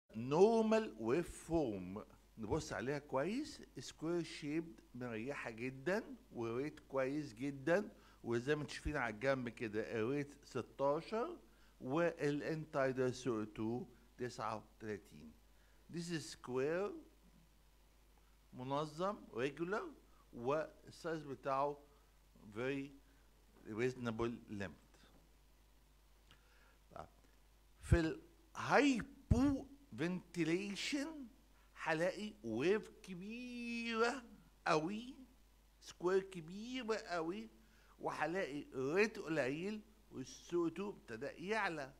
نورمال ويف فورم نبص عليها كويس سكوير شيبد مريحه جدا وريت كويس جدا وزي ما انتم شايفين على الجنب كده الريت 16 والانتايدر سو 2 39 This is square منظم regular والسايز بتاعه very reasonable limit طيب. في الهايبو فنتيليشن هلاقي ويف كبيرة قوي سكوير كبيرة قوي وهلاقي ريت قليل والسو 2 ابتدى يعلى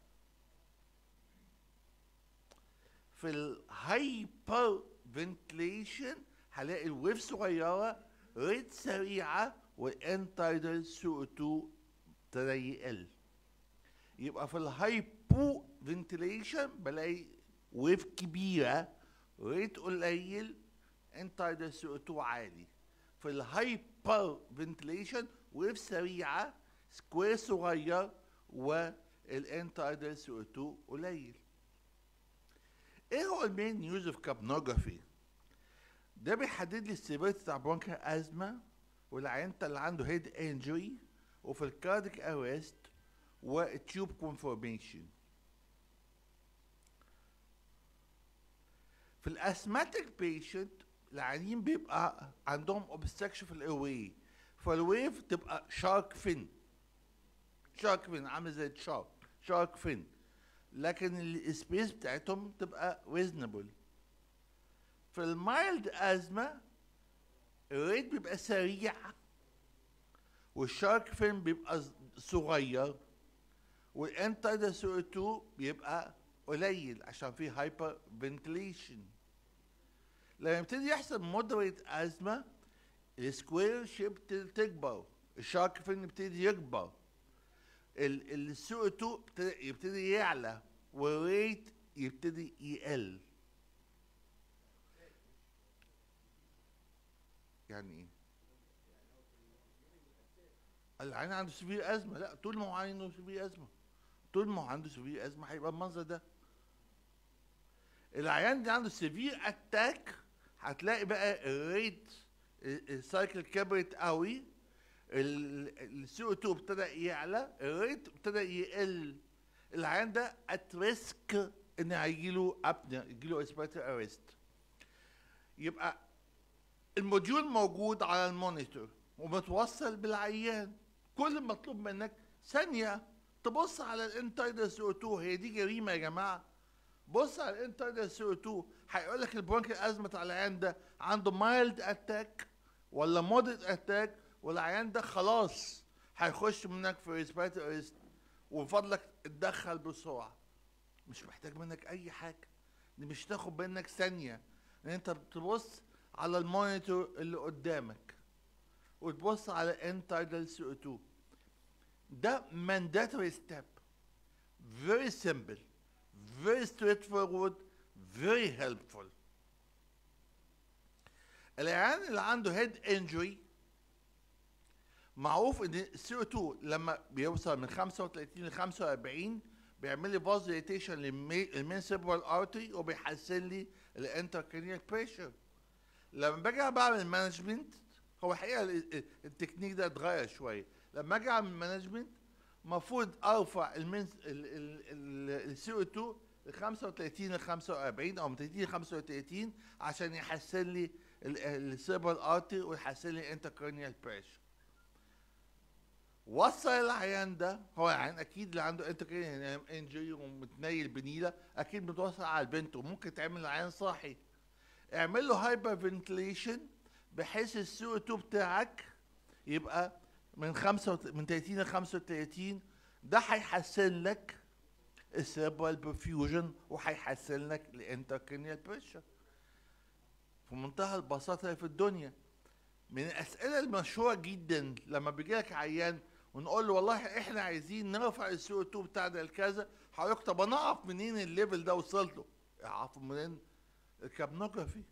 في الهايبر فنتليشن هلاقي الويف صغيرة ريت سريعة والانتايدل سو 2 ابتدى يقل يبقى في الهايبو فنتليشن بلاقي ويف كبيرة ريت قليل انتايدل سو 2 عالي في الهايبر فنتليشن ويف سريعة سكوير صغير والانتايدل سو 2 قليل ايه هو المين يوز اوف كابنوجرافي ده بيحدد لي السيفيرتي بتاع برونكال ازمه والعيان اللي عنده هيد انجري وفي الكارديك اريست والتيوب كونفورميشن في الاسماتيك بيشنت العيانين بيبقى عندهم اوبستراكشن في الايرواي فالويف تبقى شارك فين شارك فين عامل زي الشارك شارك فين لكن السبيس بتاعتهم تبقى ريزنبل في المايلد ازمه الريت بيبقى سريع والشارك فين بيبقى صغير والانتر سو 2 بيبقى قليل عشان فيه هايبر فنتليشن لما يبتدي يحصل مودريت ازمه السكوير شيب تكبر الشارك فين يبتدي يكبر السو 2 يبتدي يعلى والريت يبتدي يقل يعني ايه؟ العين عنده سبيل ازمه لا طول ما هو عنده سبيل ازمه طول ما هو عنده سبيل ازمه هيبقى المنظر ده العيان دي عنده سيفير اتاك هتلاقي بقى الريت السايكل كبرت قوي السي او 2 ابتدى يعلى الريت ابتدى يقل العيان ده ات ريسك ان هيجي له ابنيا يجي له اسبيرتي اريست يبقى الموديول موجود على المونيتور ومتوصل بالعيان كل المطلوب منك ثانيه تبص على الانتايدر سي او 2 هي دي جريمه يا جماعه بص على الانتايدر سي او 2 هيقول لك البرونكيال ازمه على العيان ده عنده مايلد اتاك ولا مودريت اتاك والعيان ده خلاص هيخش منك في ريسبيرتي اريست وفضلك اتدخل بسرعه مش محتاج منك اي حاجه دي مش تاخد منك ثانيه ان انت بتبص على المونيتور اللي قدامك وتبص على انتايدل سي او 2 ده mandatory step very simple very straightforward very helpful العيان اللي عنده هيد انجري معروف ان السي او 2 لما بيوصل من 35 ل 45 بيعمل لي فاز ريتيشن للمين سيربرال ارتري وبيحسن لي الانتركرينيال بريشر لما باجي بعمل مانجمنت هو الحقيقه التكنيك ده اتغير شويه لما اجي اعمل مانجمنت المفروض ارفع المين السي او 2 ل 35 ل 45 او من 30 ل 35 عشان يحسن لي السيربرال ارتري ويحسن لي الانتركرينيال بريشر وصل العيان ده هو العيان اكيد اللي عنده انتركرينيال انجري ومتنيل بنيله اكيد متوصل على البنت وممكن تعمل العيان صاحي اعمل له هايبر فنتليشن بحيث السي او 2 بتاعك يبقى من خمسة وت... من 30 ل 35 ده هيحسن لك السيربرال برفيوجن وهيحسن لك الانتركرينيال بريشر في منتهى البساطه في الدنيا من الاسئله المشهوره جدا لما بيجي لك عيان ونقول له والله احنا عايزين نرفع السي او 2 بتاع ده لكذا هقول لك طب انا اعرف منين الليفل ده وصلت له؟ اعرف منين؟ الكابنوجرافي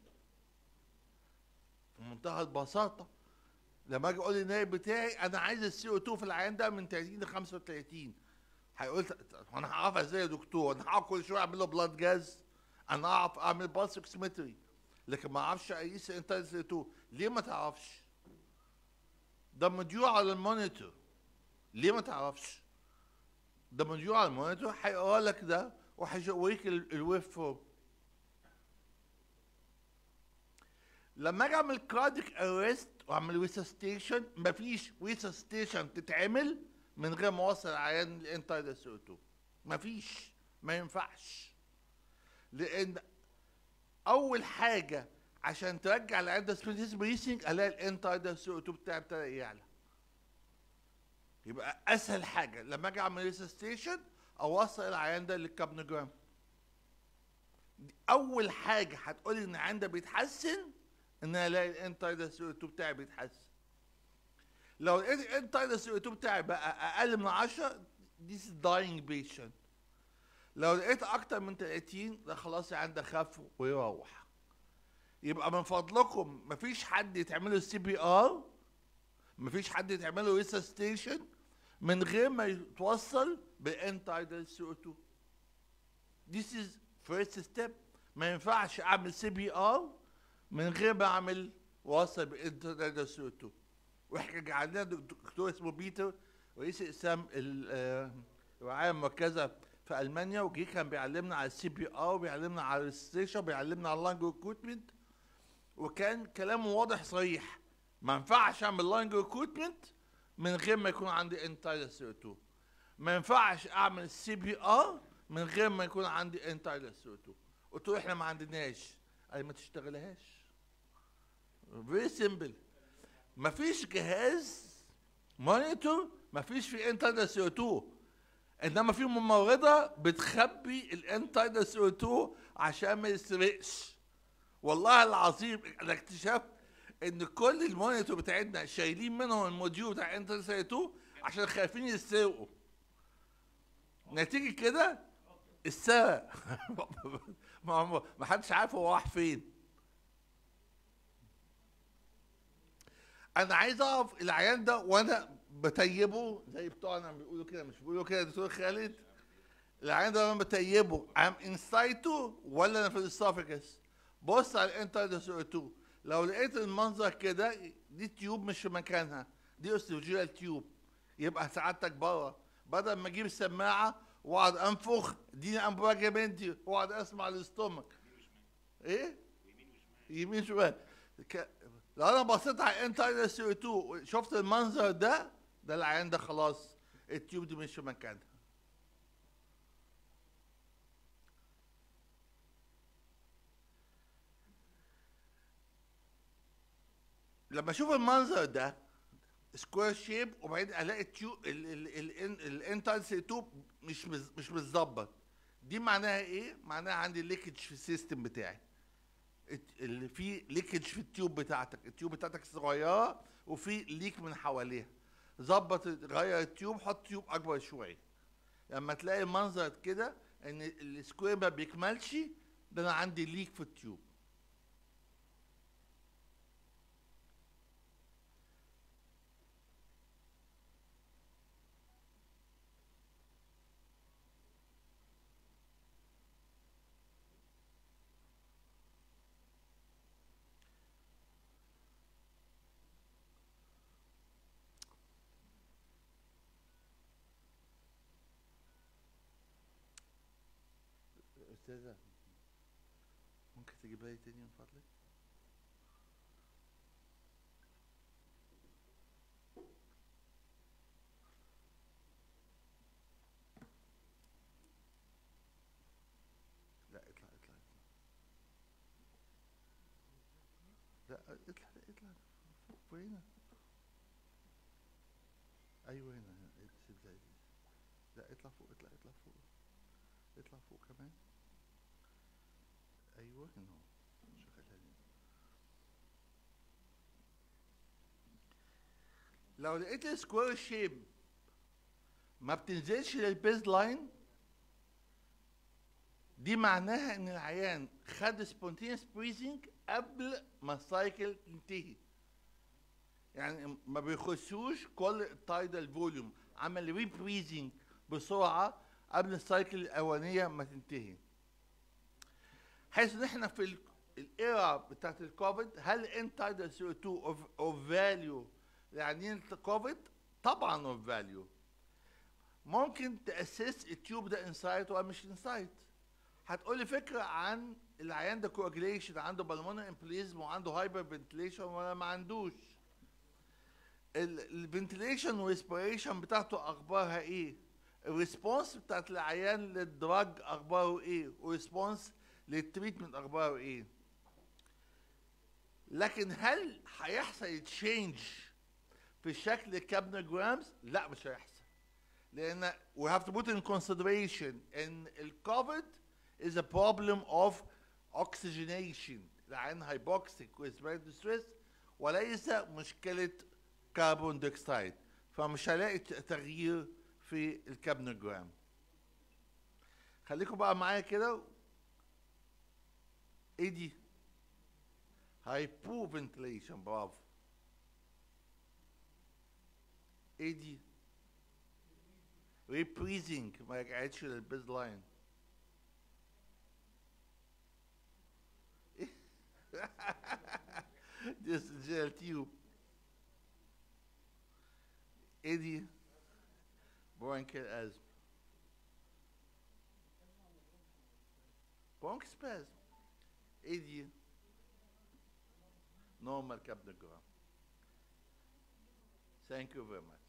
في منتهى البساطه لما اجي اقول للنائب بتاعي انا عايز السي او 2 في العيان ده من 30 ل 35 هيقول انا هعرفها ازاي يا دكتور؟ انا هقعد كل شويه اعمل له بلاد جاز انا اعرف اعمل باس اوكسيمتري لكن ما اعرفش اقيس الانتاير سي 2 ليه ما تعرفش ده مديول على المونيتور ليه ما تعرفش ده مديول على المونيتور هيقرا لك ده وهيوريك ال- الويف فورم لما اجي اعمل كارديك اريست واعمل ريسستيشن مفيش ريسستيشن تتعمل من غير ما اوصل العيان الانتاير سي 2 مفيش ما ينفعش لان اول حاجه عشان ترجع العيان ده سبيس بريسنج الاقي الانتاير سي 2 بتاعي ابتدى يعلى يبقى اسهل حاجه لما اجي اعمل ريسستيشن اوصل العيان ده للكابنوجرام دي اول حاجه هتقولي ان العيان ده بيتحسن ان انا الاقي الانتاير سي 2 بتاعي بيتحسن لو لقيت الانتاير سي 2 بتاعي بقى اقل من 10 دي داينج بيشنت لو لقيت اكتر من 30 ده خلاص العيان ده خف ويروح يبقى من فضلكم مفيش حد يتعمل له سي بي ار مفيش حد يتعمل له ريسستيشن من غير ما يتوصل بالانتايدال سي او 2 This is first step ما ينفعش اعمل سي بي ار من غير ما اعمل واصل بالانتايدال سي او 2 واحنا عندنا دكتور اسمه بيتر رئيس اقسام ال- آه، الرعايه المركزه في المانيا وجي كان بيعلمنا على السي بي ار وبيعلمنا على الريسستيشن بيعلمنا على اللانج ريكروتمنت وكان كلامه واضح صريح ما ينفعش اعمل لانج ريكروتمنت من غير ما يكون عندي انتاير سي 2 ما ينفعش اعمل سي بي ار من غير ما يكون عندي انتاير سي 2 قلت له احنا ما عندناش قال ما تشتغلهاش فيري سيمبل مفيش جهاز مونيتور مفيش فيه انتاير سي 2 انما في ممرضه بتخبي الانتاير سي 2 عشان ما يسرقش والله العظيم انا اكتشفت ان كل المونيتور بتاعتنا شايلين منهم الموديول بتاع انتر سي 2 عشان خايفين يسرقوا نتيجه كده السرق ما ما حدش عارف هو راح فين انا عايز اعرف العيان ده وانا بتيبه زي بتوعنا بيقولوا كده مش بيقولوا كده يا دكتور خالد العيان ده وانا بتيبه ام انسايتو ولا انا في الاسوفيكس بص على الانتر سي 2 لو لقيت المنظر كده دي تيوب مش في مكانها دي استروجيال تيوب يبقى سعادتك بره بدل ما اجيب السماعه واقعد انفخ دي امبراجه بنتي واقعد اسمع الاستومك ايه يمين شمال ك... لو انا بصيت على الانتر سي 2 شفت المنظر ده ده العيان ده خلاص التيوب دي مش في مكانها لما اشوف المنظر ده سكوير شيب وبعدين الاقي التيوب الانتر سي 2 مش مز- مش متظبط دي معناها ايه؟ معناها عندي ليكج في السيستم بتاعي الت- اللي في ليكج في التيوب بتاعتك التيوب بتاعتك صغيره وفي ليك من حواليها ظبط غير التيوب حط تيوب اكبر شويه لما تلاقي المنظر كده ان السكوير ما بيكملش ده انا عندي ليك في التيوب استاذه ممكن تجيبها لي تاني من فضلك لا اطلع اطلع اطلع لا اطلع اطلع فوق فوق هنا ايوه هنا هنا سيب زي دي لا اطلع فوق اطلع اطلع فوق اطلع فوق كمان ايوه هنا اهو شغالها هنا لو لقيت السكوير شيب ما بتنزلش للبيز لاين دي معناها ان العيان خد سبونتينيوس بريزنج قبل ما السايكل تنتهي يعني ما بيخشوش كل التايدال فوليوم عمل ري بريزنج بسرعه قبل السايكل الاولانيه ما تنتهي حيث ان احنا في ال- الايرا بتاعت الكوفيد هل انت تايدر سي او 2 اوف فاليو لعيانين الكوفيد طبعا اوف فاليو ممكن تاسس التيوب ده انسايت ولا مش انسايت هتقولي فكره عن العيان ده كواجليشن عنده بالمونر امبليزم وعنده هايبر فنتليشن ولا ما عندوش الفنتليشن والريسبيريشن بتاعته اخبارها ايه الريسبونس بتاعت العيان للدراج اخباره ايه والريسبونس للتريتمنت اخباره ايه لكن هل هيحصل تشينج في شكل الكابنوجرامز لا مش هيحصل لان we have to put in consideration ان الكوفيد is a problem of oxygenation العين hypoxic respiratory distress وليس مشكلة كربون دioxide فمش هلاقي ت- تغيير في الكابنوجرام خليكم بقى معايا كده ايه دي هايبو فنتليشن برافو ايه دي ريبريزنج ما رجعتش للبيز لاين دي جيل تيوب ايه دي برونكيال ازم برونك سبازم ايه دي normal capnogram thank you very much